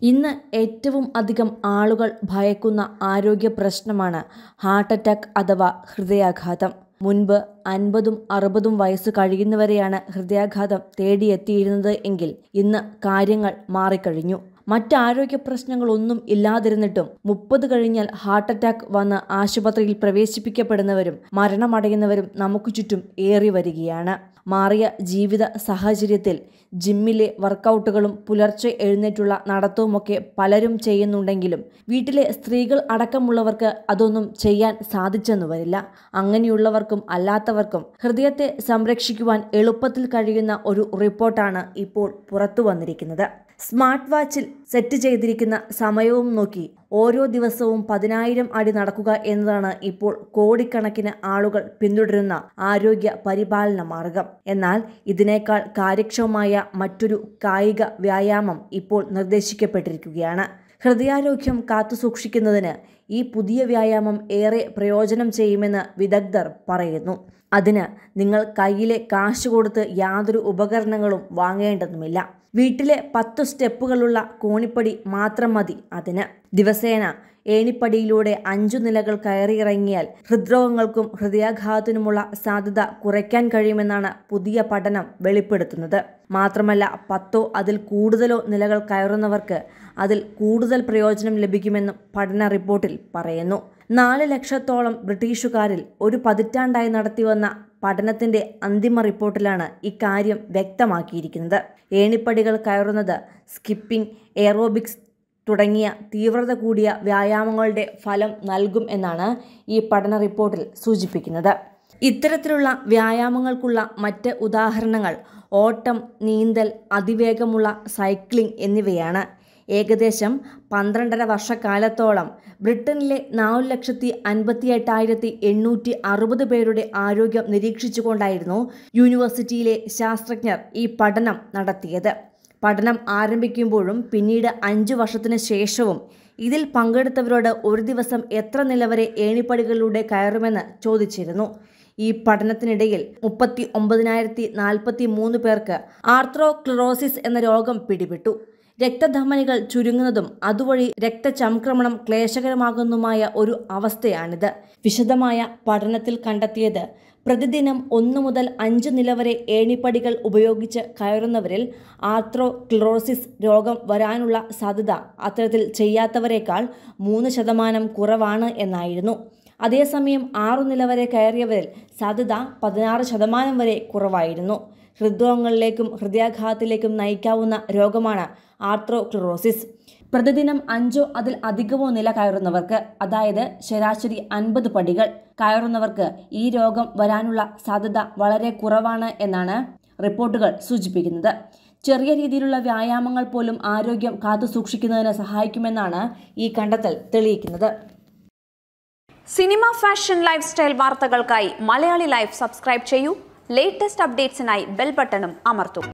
ഇന്ന് ഏറ്റവും അധികം ആളുകൾ ഭയക്കുന്ന ആരോഗ്യ പ്രശ്നമാണ് ഹാർട്ട് അറ്റാക്ക് അഥവാ ഹൃദയാഘാതം മുൻപ് അൻപതും അറുപതും വയസ്സ് കഴിയുന്നവരെയാണ് ഹൃദയാഘാതം തേടിയെത്തിയിരുന്നത് എങ്കിൽ ഇന്ന് കാര്യങ്ങൾ മാറിക്കഴിഞ്ഞു മറ്റാരോഗ്യ പ്രശ്നങ്ങളൊന്നും ഇല്ലാതിരുന്നിട്ടും മുപ്പത് കഴിഞ്ഞാൽ ഹാർട്ട് അറ്റാക്ക് വന്ന് ആശുപത്രിയിൽ പ്രവേശിപ്പിക്കപ്പെടുന്നവരും മരണമടയുന്നവരും നമുക്ക് ചുറ്റും ഏറി വരികയാണ് മാറിയ ജീവിത സാഹചര്യത്തിൽ ജിമ്മിലെ വർക്കൗട്ടുകളും പുലർച്ചെ എഴുന്നേറ്റുള്ള നടത്തവുമൊക്കെ പലരും ചെയ്യുന്നുണ്ടെങ്കിലും വീട്ടിലെ സ്ത്രീകൾ അടക്കമുള്ളവർക്ക് അതൊന്നും ചെയ്യാൻ സാധിച്ചെന്നു വരില്ല അങ്ങനെയുള്ളവർക്കും അല്ലാത്തവർക്കും ഹൃദയത്തെ സംരക്ഷിക്കുവാൻ എളുപ്പത്തിൽ കഴിയുന്ന ഒരു റിപ്പോർട്ടാണ് ഇപ്പോൾ പുറത്തു വന്നിരിക്കുന്നത് സ്മാർട്ട് വാച്ചിൽ സെറ്റ് ചെയ്തിരിക്കുന്ന സമയവും നോക്കി ഓരോ ദിവസവും പതിനായിരം അടി നടക്കുക എന്നതാണ് ഇപ്പോൾ കോടിക്കണക്കിന് ആളുകൾ പിന്തുടരുന്ന ആരോഗ്യ പരിപാലന മാർഗം എന്നാൽ ഇതിനേക്കാൾ കാര്യക്ഷമമായ മറ്റൊരു കായിക വ്യായാമം ഇപ്പോൾ നിർദ്ദേശിക്കപ്പെട്ടിരിക്കുകയാണ് ഹൃദയാരോഗ്യം കാത്തുസൂക്ഷിക്കുന്നതിന് ഈ പുതിയ വ്യായാമം ഏറെ പ്രയോജനം ചെയ്യുമെന്ന് വിദഗ്ധർ പറയുന്നു അതിന് നിങ്ങൾ കയ്യിലെ കാശ് കൊടുത്ത് യാതൊരു ഉപകരണങ്ങളും വാങ്ങേണ്ടതുമില്ല വീട്ടിലെ പത്ത് സ്റ്റെപ്പുകളുള്ള കോണിപ്പടി മാത്രം മതി അതിന് ദിവസേന ഏണിപ്പടിയിലൂടെ അഞ്ചു നിലകൾ കയറിയിറങ്ങിയാൽ ഹൃദ്രോഗങ്ങൾക്കും ഹൃദയാഘാതത്തിനുമുള്ള സാധ്യത കുറയ്ക്കാൻ കഴിയുമെന്നാണ് പുതിയ പഠനം വെളിപ്പെടുത്തുന്നത് മാത്രമല്ല പത്തോ അതിൽ കൂടുതലോ നിലകൾ കയറുന്നവർക്ക് അതിൽ കൂടുതൽ പ്രയോജനം ലഭിക്കുമെന്നും പഠന റിപ്പോർട്ടിൽ പറയുന്നു നാല് ലക്ഷത്തോളം ബ്രിട്ടീഷുകാരിൽ ഒരു പതിറ്റാണ്ടായി നടത്തിവന്ന പഠനത്തിന്റെ അന്തിമ റിപ്പോർട്ടിലാണ് ഇക്കാര്യം വ്യക്തമാക്കിയിരിക്കുന്നത് ഏണിപ്പടികൾ കയറുന്നത് സ്കിപ്പിംഗ് എയറോബിക്സ് തുടങ്ങിയ തീവ്രത കൂടിയ വ്യായാമങ്ങളുടെ ഫലം നൽകും എന്നാണ് ഈ പഠന റിപ്പോർട്ടിൽ സൂചിപ്പിക്കുന്നത് ഇത്തരത്തിലുള്ള വ്യായാമങ്ങൾക്കുള്ള മറ്റ് ഉദാഹരണങ്ങൾ ഓട്ടം നീന്തൽ അതിവേഗമുള്ള സൈക്ലിംഗ് എന്നിവയാണ് ഏകദേശം പന്ത്രണ്ടര വർഷക്കാലത്തോളം ബ്രിട്ടനിലെ നാല് ലക്ഷത്തി അൻപത്തി എട്ടായിരത്തി എണ്ണൂറ്റി അറുപത് പേരുടെ ആരോഗ്യം നിരീക്ഷിച്ചുകൊണ്ടായിരുന്നു യൂണിവേഴ്സിറ്റിയിലെ ശാസ്ത്രജ്ഞർ ഈ പഠനം നടത്തിയത് പഠനം ആരംഭിക്കുമ്പോഴും പിന്നീട് അഞ്ചു വർഷത്തിന് ശേഷവും ഇതിൽ പങ്കെടുത്തവരോട് ഒരു ദിവസം എത്ര നിലവരെ ഏണിപ്പടികളിലൂടെ കയറുമെന്ന് ചോദിച്ചിരുന്നു ഈ പഠനത്തിനിടയിൽ മുപ്പത്തി ഒമ്പതിനായിരത്തി നാൽപ്പത്തി മൂന്ന് പേർക്ക് ആർത്രോക്ലറോസിസ് എന്ന രോഗം പിടിപെട്ടു രക്തധമനികൾ ചുരുങ്ങുന്നതും അതുവഴി രക്തചംക്രമണം ക്ലേശകരമാകുന്നതുമായ ഒരു അവസ്ഥയാണിത് വിശദമായ പഠനത്തിൽ കണ്ടെത്തിയത് പ്രതിദിനം ഒന്നു മുതൽ അഞ്ച് നില വരെ ഏണിപ്പടികൾ ഉപയോഗിച്ച് കയറുന്നവരിൽ ആർത്രോക്ലറോസിസ് രോഗം വരാനുള്ള സാധ്യത അത്തരത്തിൽ ചെയ്യാത്തവരെക്കാൾ മൂന്ന് ശതമാനം കുറവാണ് എന്നായിരുന്നു അതേസമയം ആറു നില വരെ കയറിയവരിൽ സാധ്യത പതിനാറ് ശതമാനം വരെ കുറവായിരുന്നു ഹൃദ്രോഗങ്ങളിലേക്കും ഹൃദയാഘാതത്തിലേക്കും നയിക്കാവുന്ന രോഗമാണ് ആർത്രോക്ലറോസിസ് പ്രതിദിനം അഞ്ചോ അതിൽ അധികമോ നില കയറുന്നവർക്ക് അതായത് ശരാശരി അൻപത് പടികൾ കയറുന്നവർക്ക് ഈ രോഗം വരാനുള്ള സാധ്യത വളരെ കുറവാണ് എന്നാണ് റിപ്പോർട്ടുകൾ സൂചിപ്പിക്കുന്നത് ചെറിയ രീതിയിലുള്ള വ്യായാമങ്ങൾ പോലും ആരോഗ്യം കാത്തു സൂക്ഷിക്കുന്നതിന് സഹായിക്കുമെന്നാണ് ഈ കണ്ടെത്തൽ തെളിയിക്കുന്നത് സിനിമ ഫാഷൻ ലൈഫ് സ്റ്റൈൽ വാർത്തകൾക്കായി മലയാളി ലൈഫ് സബ്സ്ക്രൈബ് ചെയ്യൂ ലേറ്റസ്റ്റ് അപ്ഡേറ്റ്സിനായി ബെൽ ബട്ടണും അമർത്തൂ